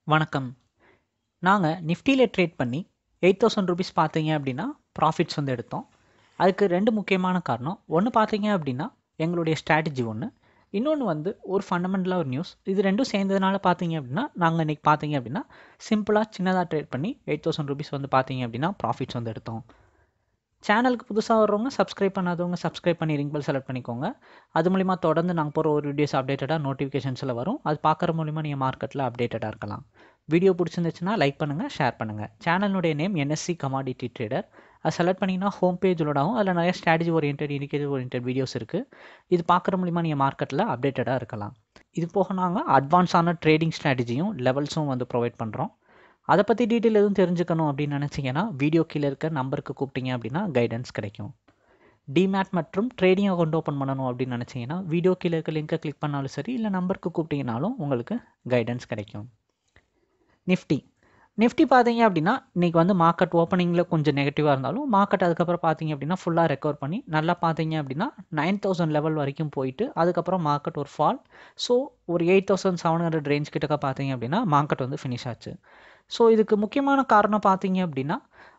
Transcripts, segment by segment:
வணக்கம் நாங்கள் நிஃப்டியில் ட்ரேட் பண்ணி எயிட் தௌசண்ட் ருபீஸ் பார்த்தீங்க அப்படின்னா ப்ராஃபிட்ஸ் வந்து எடுத்தோம் அதுக்கு ரெண்டு முக்கியமான காரணம் ஒன்று பார்த்தீங்க அப்படின்னா எங்களுடைய ஸ்ட்ராட்டஜி ஒன்று இன்னொன்று வந்து ஒரு ஃபண்டமெண்டலாக ஒரு நியூஸ் இது ரெண்டும் சேர்ந்ததுனால பார்த்தீங்க அப்படின்னா நாங்கள் இன்றைக்கி பார்த்தீங்க அப்படின்னா சிம்பிளாக சின்னதாக ட்ரேட் பண்ணி எயிட் தௌசண்ட் ருபீஸ் வந்து பார்த்தீங்க அப்படின்னா ப்ராஃபிட்ஸ் வந்து எடுத்தோம் சேனலுக்கு புதுசாக வர்றவங்க சப்ஸ்கிரைப் பண்ணாதவங்க சப்ஸ்கிரைப் பண்ணி ரிங் பெல் செலக்ட் பண்ணிக்கோங்க அது மூலிமா தொடர்ந்து நாங்கள் போகிற ஒரு வீடியோஸ் அப்டேட்டடாக நோட்டிஃபிகேஷன்ஸில் வரும் அது பார்க்குற மூலிமா நீங்கள் மார்க்கெட்டில் அப்டேட்டடாக இருக்கலாம் வீடியோ பிடிச்சிருந்துச்சுன்னா லைக் பண்ணுங்கள் ஷேர் பண்ணுங்கள் சேனலுடைய நேம் என்எஸ்சி கமாடிட்டி ட்ரேடர் அது செலக்ட் பண்ணிங்கன்னா ஹோம் பேஜிலோடாகும் அதில் நிறைய strategy orient indicative orient videos இருக்குது இது பார்க்குற மூலிமா நீங்கள் மார்க்கெட்டில் அப்டேட்டடாக இருக்கலாம் இது போக நாங்கள் அட்வான்ஸான ட்ரேடிங் ஸ்ட்ராட்டஜியும் லெவல்ஸும் வந்து ப்ரொவைட் பண்ணுறோம் அதை பற்றி டீட்டெயில் எதுவும் தெரிஞ்சுக்கணும் அப்படின்னு நினச்சிங்கன்னா வீடியோ கீழே இருக்க நம்பருக்கு கூப்பிட்டீங்க அப்படின்னா கைடன்ஸ் கிடைக்கும் டிமேட் மற்றும் ட்ரேடிங் அக்கௌண்ட் ஓப்பன் பண்ணணும் அப்படின்னு நினச்சிங்கன்னா வீடியோ கீழே இருக்க லிங்கை கிளிக் பண்ணாலும் சரி இல்லை நம்பருக்கு கூப்பிட்டீங்கனாலும் உங்களுக்கு கைடன்ஸ் கிடைக்கும் நிஃப்டி நிஃப்டி பார்த்தீங்க அப்படின்னா இன்றைக்கி வந்து மார்க்கெட் ஓப்பனிங்கில் கொஞ்சம் நெகட்டிவாக இருந்தாலும் மார்க்கெட் அதுக்கப்புறம் பார்த்தீங்க அப்படின்னா ஃபுல்லாக ரெக்கவர் பண்ணி நல்லா பார்த்தீங்க அப்படின்னா நைன் தௌசண்ட் லெவல் வரைக்கும் போயிட்டு அதுக்கப்புறம் மார்க்கெட் ஒரு ஃபால் ஸோ ஒரு eight thousand seven hundred range கிட்டக்க பார்த்தீங்க அப்படின்னா மார்க்கெட் வந்து ஃபினிஷ் ஆச்சு ஸோ இதுக்கு முக்கியமான காரணம் பார்த்தீங்க அப்படின்னா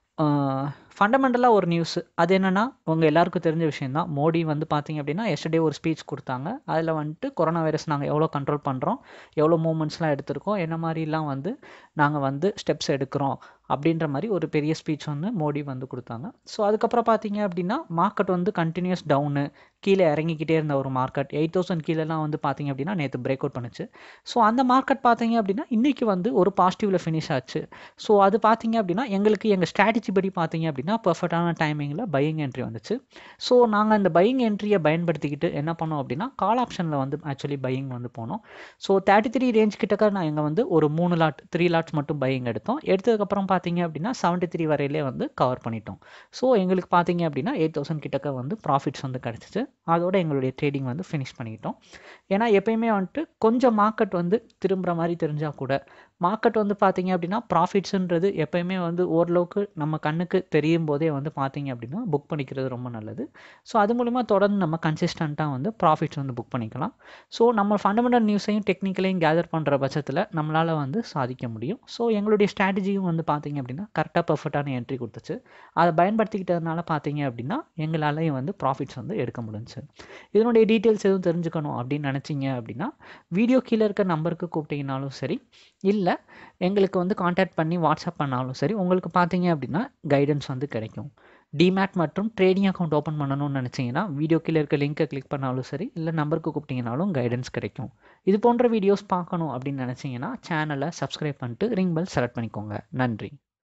ஃபண்டமெண்டலாக ஒரு நியூஸ் அது என்னென்னா உங்கள் எல்லாருக்கும் தெரிஞ்ச விஷயந்தான் மோடி வந்து பார்த்தீங்க அப்படின்னா எஸ்டர்டே ஒரு ஸ்பீச் கொடுத்தாங்க அதில் வந்துட்டு கொரோனா வைரஸ் நாங்கள் எவ்வளோ கண்ட்ரோல் பண்ணுறோம் எவ்வளோ மூமெண்ட்ஸ்லாம் எடுத்திருக்கோம் என்ன மாதிரிலாம் வந்து நாங்கள் வந்து ஸ்டெப்ஸ் எடுக்கிறோம் அப்படின்ற மாதிரி ஒரு பெரிய ஸ்பீச் வந்து மோடி வந்து கொடுத்தாங்க ஸோ அதுக்கப்புறம் பார்த்தீங்க அப்படின்னா மார்க்கெட் வந்து கண்டினியூஸ் டவுனு கீழே இறங்கிக்கிட்டே இருந்த ஒரு மார்க்கெட் எயிட் தௌசண்ட் கீழெலாம் வந்து பார்த்தீங்க அப்படின்னா நேற்று பிரேக் அவுட் பண்ணுச்சு ஸோ அந்த மார்க்கெட் பார்த்தீங்க அப்படின்னா இன்றைக்கி வந்து ஒரு பாசிட்டிவில் ஃபினிஷ் ஆச்சு ஸோ அது பார்த்தீங்க அப்படின்னா எங்களுக்கு எங்கள் ஸ்ட்ராட்டஜி படி பார்த்தீங்க அப்படின்னா பர்ஃபெக்டான டைமிங்கில் பையிங் என்ட்ரி வந்துச்சு ஸோ நாங்கள் இந்த பையிங் என்ட்ரியை பயன்படுத்திக்கிட்டு என்ன பண்ணோம் அப்படின்னா கால் ஆப்ஷனில் வந்து ஆக்சுவலி பையிங் வந்து போனோம் ஸோ தேர்ட்டி த்ரீ ரேஞ்ச் கிட்டக்க நான் இங்கே வந்து ஒரு மூணு லாட் த்ரீ லாட்ஸ் மட்டும் பையிங் எடுத்தோம் எடுத்ததுக்கப்புறம் பார்த்தீங்க அப்படின்னா செவன்ட்டி த்ரீ வரையிலே வந்து கவர் பண்ணிட்டோம் ஸோ எங்களுக்கு பார்த்தீங்க அப்படின்னா எயிட் தௌசண்ட் கிட்டக்க வந்து ப்ராஃபிட்ஸ் வந்து கிடச்சிச்சு அதோட எங்களுடைய ட்ரேடிங் வந்து ஃபினிஷ் பண்ணிக்கிட்டோம் ஏன்னா எப்பயுமே வந்துட்டு கொஞ்சம் மார்க்கெட் வந்து திரும்புகிற மாதிரி தெரிஞ்சால் கூட மார்க்கெட் வந்து பார்த்தீங்க அப்படின்னா ப்ராஃபிட்ஸுன்றது எப்பயுமே வந்து ஓரளவுக்கு நம்ம கண்ணுக்கு தெரியும் போதே வந்து பார்த்தீங்க அப்படின்னா புக் பண்ணிக்கிறது ரொம்ப நல்லது ஸோ அது மூலிமா தொடர்ந்து நம்ம கன்சிஸ்டண்ட்டாக வந்து ப்ராஃபிட்ஸ் வந்து புக் பண்ணிக்கலாம் ஸோ நம்ம ஃபண்டமெண்டல் நியூஸையும் டெக்னிக்கலையும் கேதர் பண்ணுற பட்சத்தில் நம்மளால் வந்து சாதிக்க முடியும் ஸோ எங்களுடைய ஸ்ட்ராட்டஜியும் வந்து பார்த்தீங்க அப்படின்னா கரெக்டாக பர்ஃபெக்டான என்ட்ரி கொடுத்துச்சு அதை பயன்படுத்திக்கிட்டதுனால பார்த்தீங்க அப்படின்னா எங்களாலையும் வந்து ப்ராஃபிட்ஸ் வந்து எடுக்க முடிஞ்சு இதனுடைய டீட்டெயில்ஸ் எதுவும் தெரிஞ்சுக்கணும் அப்படின்னு நினச்சிங்க அப்படின்னா வீடியோ கீழே இருக்க நம்பருக்கு கூப்பிட்டீங்கனாலும் சரி இல்லை எங்களுக்கு வந்து காண்டாக்ட் பண்ணி வாட்ஸ்அப் பண்ணாலும் சரி உங்களுக்கு பார்த்தீங்க அப்படின்னா கைடன்ஸ் வந்து கிடைக்கும் டிமேட் மற்றும் ட்ரேடிங் அக்கௌண்ட் ஓப்பன் பண்ணணும்னு நினச்சிங்கன்னா வீடியோ கீழே இருக்க லிங்க்கை கிளிக் பண்ணாலும் சரி இல்லை நம்பருக்கு கூப்பிட்டீங்கனாலும் கைடன்ஸ் கிடைக்கும் இது போன்ற வீடியோஸ் பார்க்கணும் அப்படின்னு நினச்சிங்கன்னா சேனலை சப்ஸ்கிரைப் பண்ணிட்டு ரிங் பெல் செலக்ட் பண்ணிக்கோங்க நன்றி